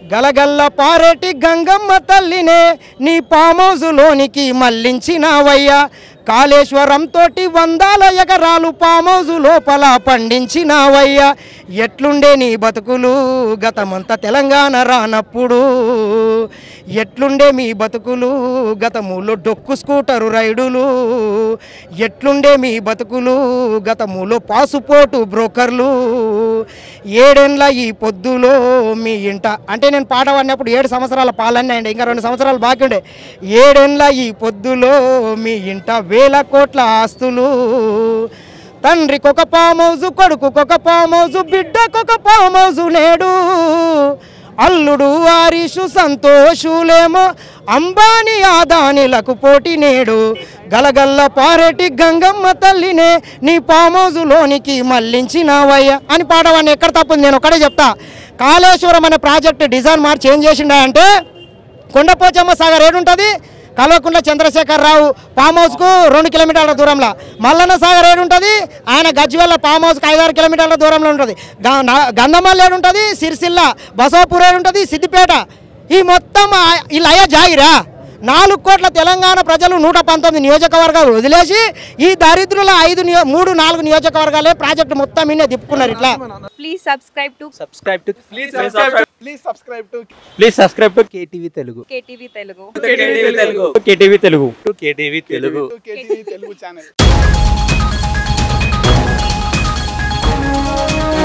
గలగల్ల పారేటి గంగమ్మ తల్లినే నీ పామౌజులోనికి మళ్ళించినావయ్యా కాళేశ్వరం తోటి వందల ఎకరాలు పామౌజు లోపల పండించినావయ్యా ఎట్లుండే నీ బతుకులు గతమంతా తెలంగాణ రానప్పుడు ఎట్లుండే మీ బతుకులు గతములో డొక్కు స్కూటరు రైడులు ఎట్లుండే మీ బతుకులు గతములో పాసుపోటు బ్రోకర్లు ఏడేండ్ల ఈ పొద్దులో మీ ఇంట అంటే నేను పాట పాడినప్పుడు ఏడు సంవత్సరాల పాలన్నాయండి ఇంకా రెండు సంవత్సరాలు బాకీ ఉండే ఏడేండ్ల ఈ పొద్దులో మీ ఇంట వేల కోట్ల ఆస్తులు తండ్రికొక పామౌజు కొడుకుకొక పామౌజు బిడ్డకొక పామౌజు నేడు అల్లుడు ఆరీషు సంతోషులేమో అంబానీ ఆదానిలకు పోటీ నేడు గలగల్ల పారెటి గంగమ్మ తల్లినే నీ పామౌజులోనికి మళ్ళించినావయ్య అని పాడవాడిని ఎక్కడ తప్పుంది నేను ఒకటే చెప్తా కాళేశ్వరం అనే ప్రాజెక్ట్ డిజైన్ మార్చి ఏం చేసిండా అంటే కొండపోచమ్మ సాగర్ ఏడుంటుంది కల్వకుంట్ల చంద్రశేఖర్ రావు ఫామ్ హౌస్కు రెండు కిలోమీటర్ల దూరంలో మల్లన్న సాగర్ ఏడుంటుంది ఆయన గజ్వెల్ల ఫామ్ హౌస్కి ఐదారు కిలోమీటర్ల దూరంలో ఉంటుంది గ- నా- గంధమల్లి ఏడుంటుంది సిరిసిల్ల బసవపూర్ ఏడుంటుంది సిద్దిపేట ఈ మొత్తం ఆ- వీళ్ళు అయ్యా జాగిరా నాలుగు కోట్ల తెలంగాణ ప్రజలు నూట పంతొమ్మిది నియోజకవర్గాలు వదిలేసి ఈ దరిద్రుల ఐదు నియో మూడు నాలుగు నియోజకవర్గాలే ప్రాజెక్టు మొత్తం మీనే తిప్పుకున్నారు ఇట్లా Please subscribe to subscribe to please subscribe please subscribe to please subscribe to KTV Telugu KTV Telugu. KTV Telugu KTV Telugu to KTV Telugu KTV Telugu channel